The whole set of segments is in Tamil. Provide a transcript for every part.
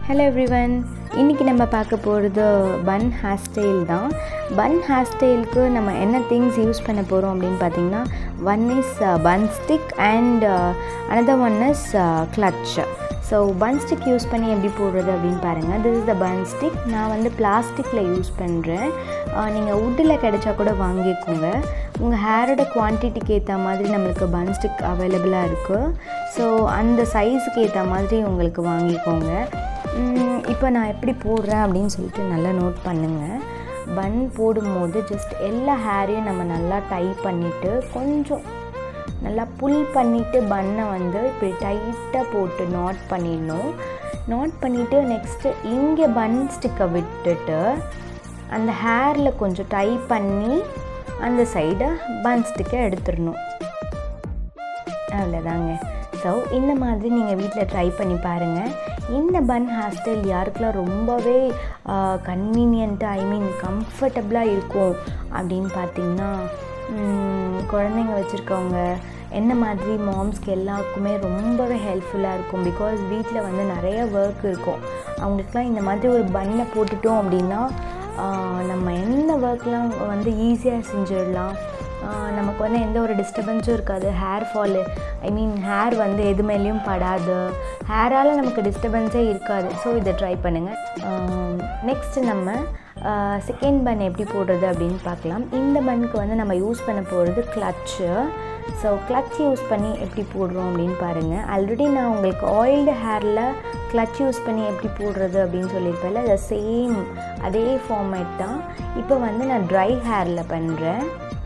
ஹலோ எவ்ரிவன் இன்றைக்கி நம்ம பார்க்க போகிறது பன் ஹேர் ஸ்டைல் தான் பன் ஹேர் ஸ்டைலுக்கு நம்ம என்ன திங்ஸ் யூஸ் பண்ண போகிறோம் அப்படின்னு பார்த்தீங்கன்னா one is bun stick and another one is clutch so bun stick use பண்ணி எப்படி போடுறது அப்படின்னு பாருங்கள் this is the bun stick நான் வந்து பிளாஸ்டிக்கில் யூஸ் பண்ணுறேன் நீங்கள் வுட்டில் கிடைச்சா கூட வாங்கிக்கோங்க உங்கள் ஹேரோட குவான்டிட்டிக்கு ஏற்ற மாதிரி நம்மளுக்கு பன் ஸ்டிக் அவைலபிளாக இருக்குது ஸோ அந்த சைஸுக்கு ஏற்ற மாதிரி உங்களுக்கு வாங்கிக்கோங்க இப்போ நான் எப்படி போடுறேன் அப்படின்னு சொல்லிட்டு நல்லா நோட் பண்ணுங்கள் பன் போடும்போது ஜஸ்ட் எல்லா ஹேரையும் நம்ம நல்லா டை பண்ணிவிட்டு கொஞ்சம் நல்லா புல் பண்ணிவிட்டு பன்னை வந்து இப்படி டைட்டாக போட்டு நாட் பண்ணிடணும் நாட் பண்ணிவிட்டு நெக்ஸ்ட்டு இங்கே பன் ஸ்டிக்கை விட்டுட்டு அந்த ஹேரில் கொஞ்சம் டை பண்ணி அந்த சைடை பன் ஸ்டிக்கை எடுத்துடணும் அவ்வளோதாங்க ஸோ இந்த மாதிரி நீங்கள் வீட்டில் ட்ரை பண்ணி பாருங்கள் இந்த பன் ஹேர் ஸ்டைல் யாருக்கெல்லாம் ரொம்பவே கன்வீனியண்ட்டாக ஐ மீன் கம்ஃபர்டபுளாக இருக்கும் அப்படின்னு பார்த்தீங்கன்னா குழந்தைங்க வச்சுருக்கவங்க என்ன மாதிரி மாம்ஸ்க்கு எல்லாருக்குமே ரொம்பவே ஹெல்ப்ஃபுல்லாக இருக்கும் பிகாஸ் வீட்டில் வந்து நிறைய ஒர்க் இருக்கும் அவங்களுக்குலாம் இந்த மாதிரி ஒரு பண்ணை போட்டுட்டோம் அப்படின்னா நம்ம என்ன ஒர்க்லாம் வந்து ஈஸியாக செஞ்சிடலாம் நமக்கு வந்து எந்த ஒரு டிஸ்டர்பன்ஸும் இருக்காது hair fall I mean hair வந்து எது மேலேயும் படாது ஹேரால் நமக்கு டிஸ்டர்பன்ஸே இருக்காது ஸோ இதை ட்ரை பண்ணுங்கள் நெக்ஸ்ட்டு நம்ம செகண்ட் பன் எப்படி போடுறது அப்படின்னு பார்க்கலாம் இந்த பன்னுக்கு வந்து நம்ம யூஸ் பண்ண போகிறது கிளச்சு ஸோ கிளச் யூஸ் பண்ணி எப்படி போடுறோம் அப்படின்னு பாருங்கள் ஆல்ரெடி நான் உங்களுக்கு ஆயில்டு ஹேரில் கிளச் யூஸ் பண்ணி எப்படி போடுறது அப்படின்னு சொல்லியிருப்பேன்ல அதை சேம் அதே ஃபார்மேட் தான் இப்போ வந்து நான் ட்ரை ஹேரில் பண்ணுறேன்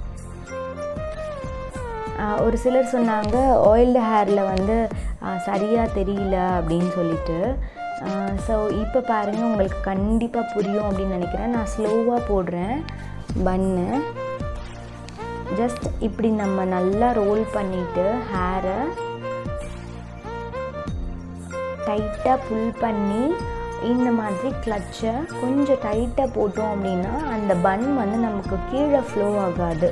ஒரு சிலர் சொன்னாங்க ஆயில்டு ஹேரில் வந்து சரியாக தெரியல அப்படின்னு சொல்லிட்டு ஸோ இப்போ பாருங்கள் உங்களுக்கு கண்டிப்பாக புரியும் அப்படின்னு நினைக்கிறேன் நான் ஸ்லோவாக போடுறேன் பன்னு ஜஸ்ட் இப்படி நம்ம நல்லா ரோல் பண்ணிவிட்டு ஹேரை டைட்டாக புல் பண்ணி இந்த மாதிரி கிளச்சை கொஞ்சம் டைட்டாக போட்டோம் அப்படின்னா அந்த பன் வந்து நமக்கு கீழே ஃப்ளோ ஆகாது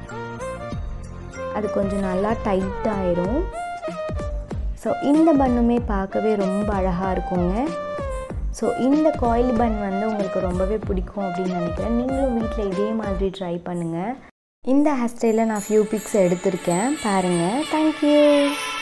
அது கொஞ்சம் நல்லா டைட் ஆயிரும் ஸோ இந்த பண்ணுமே பார்க்கவே ரொம்ப அழகாக இருக்குங்க ஸோ இந்த காயில் பன் வந்து உங்களுக்கு ரொம்பவே பிடிக்கும் அப்படின்னு நினைக்கிறேன் நீங்களும் வீட்டில் இதே மாதிரி ட்ரை பண்ணுங்கள் இந்த ஹேர் ஸ்டைலில் நான் ஃபியூ பிக்ஸ் எடுத்திருக்கேன் பாருங்கள் தேங்க்யூ